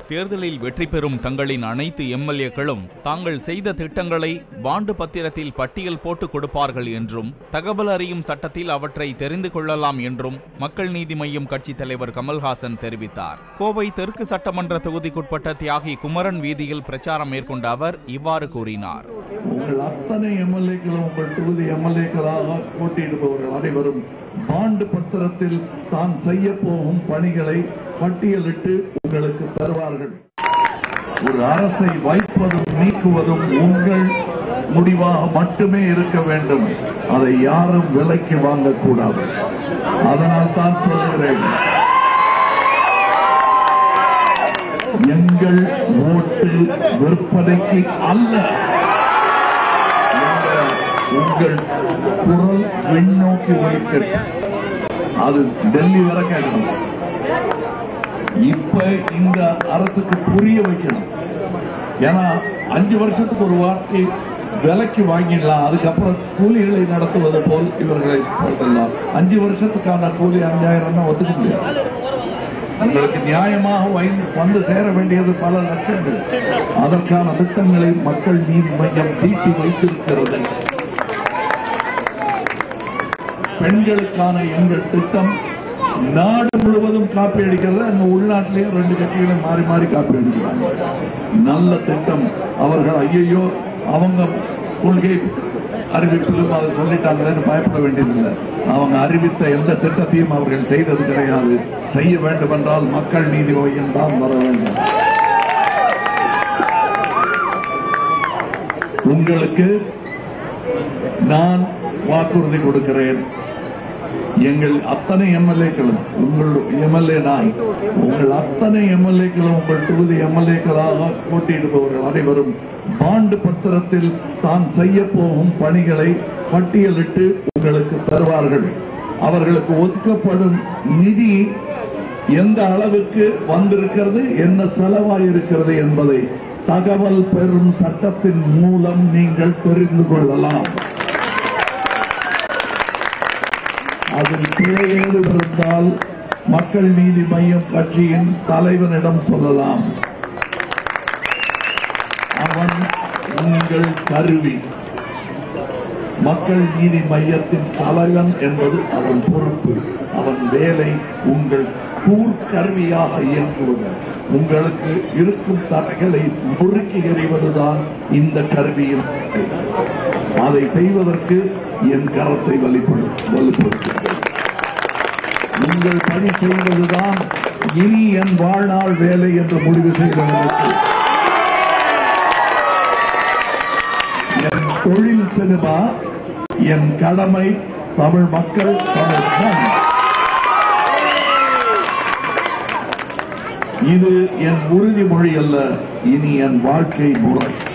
தேர்தலில் வெற்றி பெறும் தங்களின் அனைத்து எம்எல்ஏக்களும் தாங்கள் செய்த திட்டங்களை பாண்டு பத்திரத்தில் பட்டியல் போட்டு கொடுப்பார்கள் என்றும் தகவல் அறியும் சட்டத்தில் அவற்றை தெரிந்து கொள்ளலாம் என்றும் மக்கள் நீதி மய்யம் கட்சித் தலைவர் கமல்ஹாசன் தெரிவித்தார் கோவை தெற்கு சட்டமன்ற தொகுதிக்குட்பட்ட தியாகி குமரன் வீதியில் பிரச்சாரம் மேற்கொண்ட அவர் இவ்வாறு கூறினார் உங்கள் அத்தனை எம்எல்ஏக்களும் உங்கள் தொகுதி எம்எல்ஏக்களாக போட்டியிடுபவர்கள் அனைவரும் பாண்டு பத்திரத்தில் தான் செய்ய போகும் பணிகளை பட்டியலிட்டு உங்களுக்கு தருவார்கள் ஒரு அரசை வைப்பதும் நீக்குவதும் உங்கள் முடிவாக மட்டுமே இருக்க வேண்டும் அதை யாரும் விலைக்கு வாங்கக்கூடாது அதனால் தான் சொல்லுகிறேன் எங்கள் ஓட்டு விற்பனைக்கு அல்ல என்ற உங்கள் குரல் விண்ணோக்கி ஒலிக்கட்டும் அது டெல்லி வரை கேட்கணும் இப்ப இந்த அரசுக்கு புரிய வைக்கணும் ஏன்னா அஞ்சு வருஷத்துக்கு ஒரு வாட்டி விலைக்கு வாங்கிடலாம் அதுக்கப்புறம் கூலிகளை நடத்துவது போல் இவர்களை போட்டலாம் அஞ்சு வருஷத்துக்கான கூலி அஞ்சாயிரம் ஒத்துக்க முடியாது உங்களுக்கு நியாயமாக வை- வந்து சேர வேண்டியது பல லட்சங்கள் அதற்கான திட்டங்களை மக்கள் நீதி மையம் தீட்டி வைத்திருக்கிறது பெண்களுக்கான எங்கள் திட்டம் நாடு முழுவதும் காப்பி அடிக்கிறது அங்க உள்நாட்டிலேயும் ரெண்டு கட்சிகளும் மாறி மாறி காப்பி அடிக்கிறாங்க நல்ல திட்டம் அவர்கள் ஐயையோ அவங்க கொள்கை அறிவிப்பிலும் அதை சொல்லிட்டாங்கன்னு பயப்பட வேண்டியதில்லை அவங்க அறிவித்த எந்த திட்டத்தையும் அவர்கள் செய்தது கிடையாது செய்ய வேண்டும் என்றால் மக்கள் நீதி மையம் தான் வர வேண்டும் உங்களுக்கு நான் வாக்குறுதி கொடுக்கிறேன் எங்கள் அத்தனை எம்எல்ஏக்களும் உங்கள் எம்எல்ஏ நான் உங்கள் அத்தனை எம்எல்ஏக்களும் உங்கள் தொகுதி எம்எல்ஏக்களாக போட்டியிடுபவர்கள் அனைவரும் பாண்டு பத்திரத்தில் தான் செய்ய போகும் பணிகளை பட்டியலிட்டு உங்களுக்கு தருவார்கள் அவர்களுக்கு ஒதுக்கப்படும் நிதி எந்த அளவுக்கு வந்திருக்கிறது என்ன செலவாயிருக்கிறது என்பதை தகவல் பெறும் சட்டத்தின் மூலம் நீங்கள் தெரிந்து கொள்ளலாம் அதில் பிழையேது இருந்தால் மக்கள் நீதி மையம் கட்சியின் தலைவனிடம் சொல்லலாம் அவன் உங்கள் கருவி மக்கள் நீதி மையத்தின் தலைவன் என்பது அவன் பொறுப்பு அவன் வேலை உங்கள் கூர்கருவியாக இயங்குவது உங்களுக்கு இருக்கும் தடைகளை முறுக்கி எறிவதுதான் இந்த கருவியின் வேலை. அதை செய்வதற்கு என் கரத்தை வலிப்படு வலுப்படுத்துங்கள் உங்கள் பணி செய்வதுதான் இனி என் வாழ்நாள் வேலை என்று முடிவு செய்தவர்களுக்கு என் தொழில் சினிமா என் கடமை தமிழ் மக்கள் தமிழ் மண் இது என் உறுதிமொழி அல்ல இனி என் வாழ்க்கை முறை